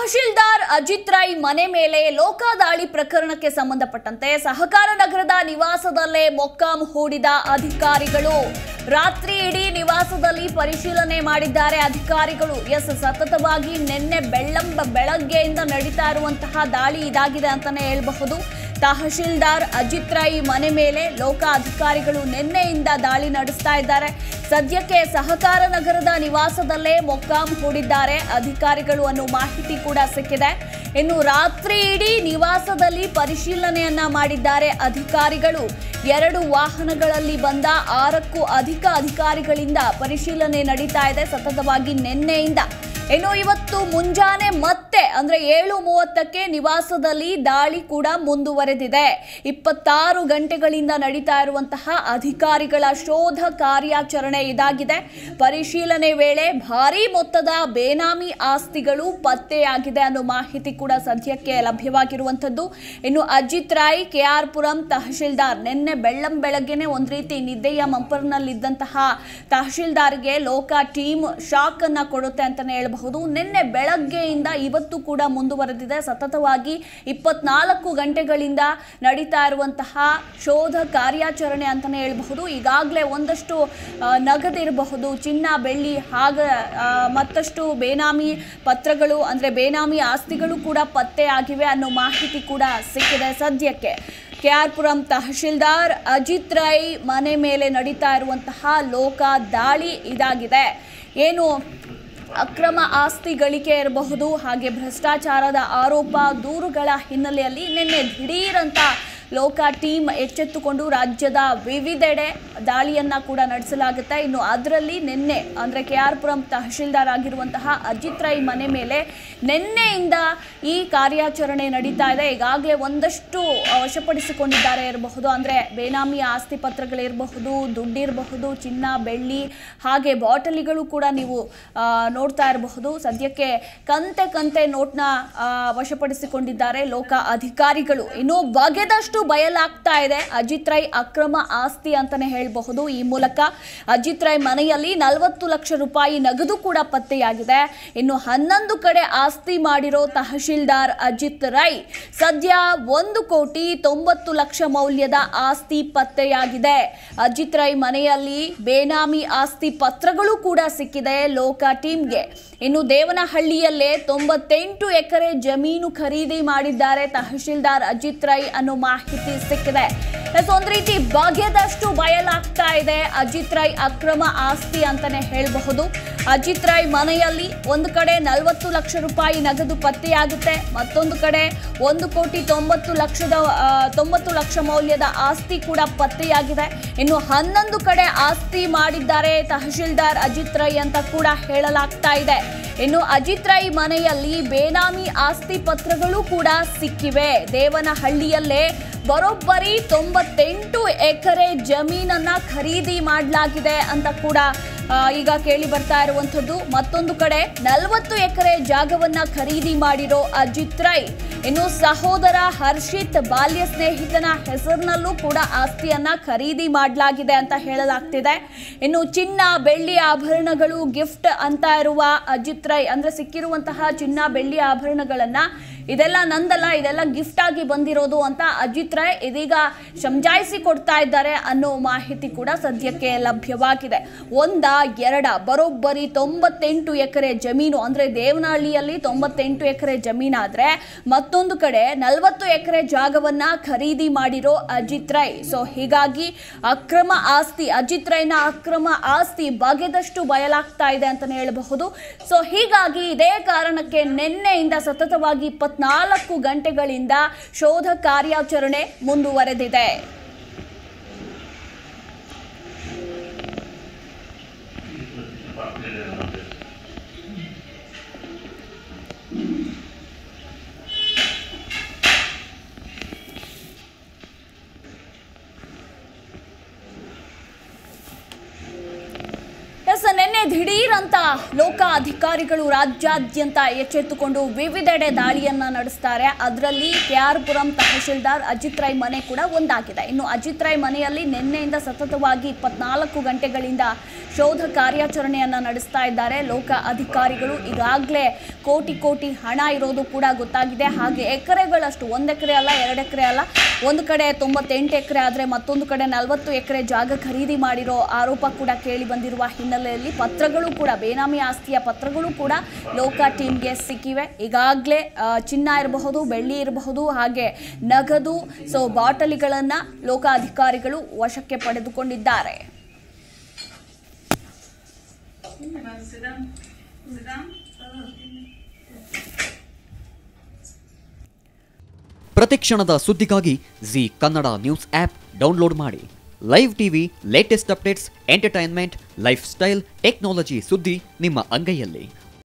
ತಹಶೀಲ್ದಾರ್ ಅಜಿತ್ ರೈ ಮನೆ ಮೇಲೆ ಲೋಕಾದಾಳಿ ಪ್ರಕರಣಕ್ಕೆ ಸಂಬಂಧಪಟ್ಟಂತೆ ಸಹಕಾರ ನಗರದ ನಿವಾಸದಲ್ಲೇ ಮೊಕ್ಕಾಂ ಹೂಡಿದ ಅಧಿಕಾರಿಗಳು ರಾತ್ರಿ ಇಡೀ ನಿವಾಸದಲ್ಲಿ ಪರಿಶೀಲನೆ ಮಾಡಿದ್ದಾರೆ ಅಧಿಕಾರಿಗಳು ಎಸ್ ಸತತವಾಗಿ ನಿನ್ನೆ ಬೆಳ್ಳಂಬ ಬೆಳಗ್ಗೆಯಿಂದ ನಡೀತಾ ಇರುವಂತಹ ದಾಳಿ ಇದಾಗಿದೆ ಅಂತಾನೆ ಹೇಳಬಹುದು ತಹಶೀಲ್ದಾರ್ ಅಜಿತ್ ರೈ ಮನೆ ಮೇಲೆ ಲೋಕ ಅಧಿಕಾರಿಗಳು ನಿನ್ನೆಯಿಂದ ದಾಳಿ ನಡೆಸ್ತಾ ಇದ್ದಾರೆ ಸದ್ಯಕ್ಕೆ ಸಹಕಾರ ನಗರದ ನಿವಾಸದಲ್ಲೇ ಮೊಕ್ಕಾಂ ಹೂಡಿದ್ದಾರೆ ಅಧಿಕಾರಿಗಳು ಅನ್ನೋ ಮಾಹಿತಿ ಕೂಡ ಸಿಕ್ಕಿದೆ ಇನ್ನು ರಾತ್ರಿ ಇಡೀ ನಿವಾಸದಲ್ಲಿ ಪರಿಶೀಲನೆಯನ್ನ ಮಾಡಿದ್ದಾರೆ ಅಧಿಕಾರಿಗಳು ಎರಡು ವಾಹನಗಳಲ್ಲಿ ಬಂದ ಆರಕ್ಕೂ ಅಧಿಕ ಅಧಿಕಾರಿಗಳಿಂದ ಪರಿಶೀಲನೆ ನಡೀತಾ ಇದೆ ಸತತವಾಗಿ ನಿನ್ನೆಯಿಂದ ಇನ್ನು ಇವತ್ತು ಮುಂಜಾನೆ ಮತ್ತೆ ಅಂದ್ರೆ ಏಳು ಮೂವತ್ತಕ್ಕೆ ನಿವಾಸದಲ್ಲಿ ದಾಳಿ ಕೂಡ ಮುಂದುವರೆದಿದೆ ಇಪ್ಪತ್ತಾರು ಗಂಟೆಗಳಿಂದ ನಡೀತಾ ಇರುವಂತಹ ಅಧಿಕಾರಿಗಳ ಶೋಧ ಕಾರ್ಯಾಚರಣೆ ಇದಾಗಿದೆ ಪರಿಶೀಲನೆ ವೇಳೆ ಭಾರೀ ಮೊತ್ತದ ಬೇನಾಮಿ ಆಸ್ತಿಗಳು ಪತ್ತೆಯಾಗಿದೆ ಅನ್ನೋ ಮಾಹಿತಿ ಕೂಡ ಸದ್ಯಕ್ಕೆ ಲಭ್ಯವಾಗಿರುವಂಥದ್ದು ಇನ್ನು ಅಜಿತ್ ರಾಯ್ ಕೆಆರ್ ಪುರಂ ತಹಶೀಲ್ದಾರ್ ನಿನ್ನೆ ಬೆಳ್ಳಂ ಬೆಳಗ್ಗೆನೆ ಒಂದ್ ರೀತಿ ನಿದ್ದೆಯ ಮಂಪರ್ನಲ್ಲಿದ್ದಂತಹ ತಹಶೀಲ್ದಾರ್ಗೆ ಲೋಕ ಟೀಮ್ ಶಾಕ್ ಅನ್ನ ಕೊಡುತ್ತೆ ಅಂತಾನೆ ಹೇಳಬಹುದು ನಿನ್ನೆ ಬೆಳಗ್ಗೆಯಿಂದ ಇವತ್ತು ಕೂಡ ಮುಂದುವರೆದಿದೆ ಸತತವಾಗಿ ಇಪ್ಪತ್ನಾಲ್ಕು ಗಂಟೆಗಳಿಂದ ನಡೀತಾ ಇರುವಂತಹ ಶೋಧ ಕಾರ್ಯಾಚರಣೆ ಅಂತಾನೆ ಹೇಳಬಹುದು ಈಗಾಗಲೇ ಒಂದಷ್ಟು ಆ, ನಗದಿರಬಹುದು ಚಿನ್ನ ಬೆಳ್ಳಿ ಹಾಗ ಆ, ಮತ್ತಷ್ಟು ಬೇನಾಮಿ ಪತ್ರಗಳು ಅಂದ್ರೆ ಬೇನಾಮಿ ಆಸ್ತಿಗಳು ಕೂಡ ಪತ್ತೆ ಆಗಿವೆ ಅನ್ನೋ ಮಾಹಿತಿ ಕೂಡ ಸಿಕ್ಕಿದೆ ಸದ್ಯಕ್ಕೆ ಕೆಆರ್ ಪುರಂ ತಹಶೀಲ್ದಾರ್ ಅಜಿತ್ ರೈ ಮನೆ ಮೇಲೆ ನಡೀತಾ ಇರುವಂತಹ ಲೋಕ ದಾಳಿ ಇದಾಗಿದೆ ಏನು ಅಕ್ರಮ ಆಸ್ತಿ ಗಳಿಕೆ ಇರಬಹುದು ಹಾಗೆ ಭ್ರಷ್ಟಾಚಾರದ ಆರೋಪ ದೂರುಗಳ ಹಿನ್ನೆಲೆಯಲ್ಲಿ ನಿನ್ನೆ ದಿಢೀರಂತ ಲೋಕ ಟೀಮ್ ಎಚ್ಚೆತ್ತುಕೊಂಡು ರಾಜ್ಯದ ವಿವಿಧೆಡೆ ದಾಳಿಯನ್ನ ಕೂಡ ನಡೆಸಲಾಗುತ್ತೆ ಇನ್ನು ಅದರಲ್ಲಿ ನಿನ್ನೆ ಅಂದ್ರೆ ಕೆ ಆರ್ ಪುರಂ ತಹಶೀಲ್ದಾರ್ ಆಗಿರುವಂತಹ ಅಜಿತ್ ರೈ ಮನೆ ಮೇಲೆ ನಿನ್ನೆಯಿಂದ ಈ ಕಾರ್ಯಾಚರಣೆ ನಡೀತಾ ಇದೆ ಈಗಾಗಲೇ ಒಂದಷ್ಟು ವಶಪಡಿಸಿಕೊಂಡಿದ್ದಾರೆ ಇರಬಹುದು ಅಂದ್ರೆ ಬೇನಾಮಿ ಆಸ್ತಿ ಪತ್ರಗಳಿರಬಹುದು ದುಡ್ಡಿರಬಹುದು ಚಿನ್ನ ಬೆಳ್ಳಿ ಹಾಗೆ ಬಾಟಲಿಗಳು ಕೂಡ ನೀವು ಆ, ನೋಡ್ತಾ ಇರಬಹುದು ಸದ್ಯಕ್ಕೆ ಕಂತೆ ಕಂತೆ ನೋಟ್ನ ಆ, ವಶಪಡಿಸಿಕೊಂಡಿದ್ದಾರೆ ಲೋಕ ಅಧಿಕಾರಿಗಳು ಇನ್ನು ಬಗೆದಷ್ಟು ಬಯಲಾಗ್ತಾ ಇದೆ ಅಜಿತ್ ರೈ ಅಕ್ರಮ ಆಸ್ತಿ ಅಂತಾನೆ ಹೇಳಬಹುದು ಈ ಮೂಲಕ ಅಜಿತ್ ರೈ ಮನೆಯಲ್ಲಿ ನಲವತ್ತು ಲಕ್ಷ ರೂಪಾಯಿ ನಗದು ಕೂಡ ಪತ್ತೆಯಾಗಿದೆ ಇನ್ನು ಹನ್ನೊಂದು ಕಡೆ ಆಸ್ತಿ ಮಾಡಿರೋ ತಹಶೀಲ್ದಾರ್ ಅಜಿತ್ ರೈ ಸದ್ಯ ಒಂದು ಕೋಟಿ ತೊಂಬತ್ತು ಲಕ್ಷ ಮೌಲ್ಯದ ಆಸ್ತಿ ಪತ್ತೆಯಾಗಿದೆ ಅಜಿತ್ ರೈ ಮನೆಯಲ್ಲಿ ಬೇನಾಮಿ ಆಸ್ತಿ ಪತ್ರಗಳು ಕೂಡ ಸಿಕ್ಕಿದೆ ಲೋಕ ಟೀಮ್ಗೆ ಇನ್ನು ದೇವನಹಳ್ಳಿಯಲ್ಲೇ ತೊಂಬತ್ತೆಂಟು ಎಕರೆ ಜಮೀನು ಖರೀದಿ ಮಾಡಿದ್ದಾರೆ ತಹಶೀಲ್ದಾರ್ ಅಜಿತ್ ರೈ ಅನ್ನೋ ಮಾಹಿತಿ ಸಿಕ್ಕಿದೆ ಎಸ್, ಒಂದ್ ರೀತಿ ಬಗೆದಷ್ಟು ಬಯಲಾಗ್ತಾ ಇದೆ ಅಜಿತ್ ರೈ ಅಕ್ರಮ ಆಸ್ತಿ ಅಂತಾನೆ ಹೇಳಬಹುದು ಅಜಿತ್ ರೈ ಮನೆಯಲ್ಲಿ ಒಂದು ಕಡೆ ನಲವತ್ತು ಲಕ್ಷ ರೂಪಾಯಿ ನಗದು ಪತ್ತೆಯಾಗುತ್ತೆ ಮತ್ತೊಂದು ಕಡೆ ಒಂದು ಕೋಟಿ ತೊಂಬತ್ತು ಲಕ್ಷದ ಆ, ತೊಂಬತ್ತು ಲಕ್ಷ ಮೌಲ್ಯದ ಆಸ್ತಿ ಕೂಡ ಪತ್ತೆಯಾಗಿದೆ ಇನ್ನು ಹನ್ನೊಂದು ಕಡೆ ಆಸ್ತಿ ಮಾಡಿದ್ದಾರೆ ತಹಶೀಲ್ದಾರ್ ಅಜಿತ್ ರೈ ಅಂತ ಕೂಡ ಹೇಳಲಾಗ್ತಾ ಇದೆ ಇನ್ನು ಅಜಿತ್ ರೈ ಮನೆಯಲ್ಲಿ ಬೇನಾಮಿ ಆಸ್ತಿ ಪತ್ರಗಳು ಕೂಡ ಸಿಕ್ಕಿವೆ ದೇವನಹಳ್ಳಿಯಲ್ಲೇ ಬರೋಬ್ಬರಿ ತೊಂಬತ್ತೆಂಟು ಎಕರೆ ಜಮೀನನ್ನ ಖರೀದಿ ಮಾಡಲಾಗಿದೆ ಅಂತ ಕೂಡ ಆ, ಈಗ ಕೇಳಿ ಬರ್ತಾ ಇರುವಂಥದ್ದು ಮತ್ತೊಂದು ಕಡೆ ನಲವತ್ತು ಎಕರೆ ಜಾಗವನ್ನ ಖರೀದಿ ಮಾಡಿರೋ ಅಜಿತ್ ರೈ ಇನ್ನು ಸಹೋದರ ಹರ್ಷಿತ್ ಬಾಲ್ಯ ಸ್ನೇಹಿತನ ಹೆಸರಿನಲ್ಲೂ ಕೂಡ ಆಸ್ತಿಯನ್ನ ಖರೀದಿ ಮಾಡಲಾಗಿದೆ ಅಂತ ಹೇಳಲಾಗ್ತಿದೆ ಇನ್ನು ಚಿನ್ನ ಬೆಳ್ಳಿ ಆಭರಣಗಳು ಗಿಫ್ಟ್ ಅಂತ ಇರುವ ಅಜಿತ್ ರೈ ಅಂದ್ರೆ ಸಿಕ್ಕಿರುವಂತಹ ಚಿನ್ನ ಬೆಳ್ಳಿ ಆಭರಣಗಳನ್ನ ಇದೆಲ್ಲ ನಂದಲ್ಲ ಇದೆಲ್ಲ ಗಿಫ್ಟ್ ಆಗಿ ಬಂದಿರೋದು ಅಂತ ಅಜಿತ್ ರೈ ಇದೀಗ ಸಮಜಾಯಿಸಿ ಕೊಡ್ತಾ ಇದ್ದಾರೆ ಅನ್ನೋ ಮಾಹಿತಿ ಕೂಡ ಸದ್ಯಕ್ಕೆ ಲಭ್ಯವಾಗಿದೆ ಒಂದ ಎರಡ ಬರೋಬ್ಬರಿ ತೊಂಬತ್ತೆಂಟು ಎಕರೆ ಜಮೀನು ಅಂದ್ರೆ ದೇವನಹಳ್ಳಿಯಲ್ಲಿ ತೊಂಬತ್ತೆಂಟು ಎಕರೆ ಜಮೀನಾದ್ರೆ ಮತ್ತೊಂದು ಕಡೆ ನಲವತ್ತು ಎಕರೆ ಜಾಗವನ್ನ ಖರೀದಿ ಮಾಡಿರೋ ಅಜಿತ್ ರೈ ಸೊ ಹೀಗಾಗಿ ಅಕ್ರಮ ಆಸ್ತಿ ಅಜಿತ್ ರೈನ ಅಕ್ರಮ ಆಸ್ತಿ ಬಗೆದಷ್ಟು ಬಯಲಾಗ್ತಾ ಇದೆ ಅಂತಾನೆ ಹೇಳಬಹುದು ಸೊ ಹೀಗಾಗಿ ಇದೇ ಕಾರಣಕ್ಕೆ ನಿನ್ನೆಯಿಂದ ಸತತವಾಗಿ ಇಪ್ಪತ್ನಾಲ್ಕು ಗಂಟೆಗಳಿಂದ ಶೋಧ ಕಾರ್ಯಾಚರಣೆ ಮುಂದುವರೆದಿದೆ ಎಸ್ ನಿನ್ನೆ ದಿಢೀರ್ ಅಂತ ಲೋಕ ಅಧಿಕಾರಿಗಳು ರಾಜ್ಯಾದ್ಯಂತ ಎಚ್ಚೆತ್ತುಕೊಂಡು ವಿವಿಧೆಡೆ ದಾಳಿಯನ್ನ ನಡೆಸ್ತಾರೆ ಅದರಲ್ಲಿ ಕೆ ಆರ್ ಪುರಂ ತಹಶೀಲ್ದಾರ್ ಅಜಿತ್ ರೈ ಮನೆ ಕೂಡ ಒಂದಾಗಿದೆ ಇನ್ನು ಅಜಿತ್ ರೈ ಮನೆಯಲ್ಲಿ ನಿನ್ನೆಯಿಂದ ಸತತವಾಗಿ ಇಪ್ಪತ್ನಾಲ್ಕು ಗಂಟೆಗಳಿಂದ ಶೋಧ ಕಾರ್ಯಾಚರಣೆಯನ್ನ ನಡೆಸ್ತಾ ಇದ್ದಾರೆ ಲೋಕ ಅಧಿಕಾರಿಗಳು ಈಗಾಗಲೇ ಕೋಟಿ ಕೋಟಿ ಹಣ ಇರೋದು ಕೂಡ ಗೊತ್ತಾಗಿದೆ ಹಾಗೆ ಎಕರೆಗಳಷ್ಟು ಒಂದು ಎಕರೆ ಅಲ್ಲ ಎರಡು ಎಕರೆ ಅಲ್ಲ ಒಂದು ಕಡೆ ತೊಂಬತ್ತೆಂಟು ಎಕರೆ ಆದರೆ ಮತ್ತೊಂದು ಕಡೆ ನಲವತ್ತು ಎಕರೆ ಜಾಗ ಖರೀದಿ ಮಾಡಿರೋ ಆರೋಪ ಕೂಡ ಕೇಳಿ ಬಂದಿರುವ ಹಿನ್ನೆಲೆಯಲ್ಲಿ ಪತ್ರಗಳು ಕೂಡ ಬೇನಾಮಿ ಆಸ್ತಿಯ ಪತ್ರಗಳು ಕೂಡ ಲೋಕ ಟೀಮ್ಗೆ ಸಿಕ್ಕಿವೆ ಈಗಾಗಲೇ ಚಿನ್ನ ಇರಬಹುದು ಬೆಳ್ಳಿ ಇರಬಹುದು ಹಾಗೆ ನಗದು ಸೊ ಬಾಟಲಿಗಳನ್ನು ಲೋಕ ಅಧಿಕಾರಿಗಳು ವಶಕ್ಕೆ ಪಡೆದುಕೊಂಡಿದ್ದಾರೆ ಪ್ರತಿಕ್ಷಣದ ಸುದ್ದಿಗಾಗಿ Zee Kannada news app download ಮಾಡಿ live TV latest updates entertainment lifestyle technology ಸುದ್ದಿ ನಿಮ್ಮ ಅಂಗೈಯಲ್ಲಿ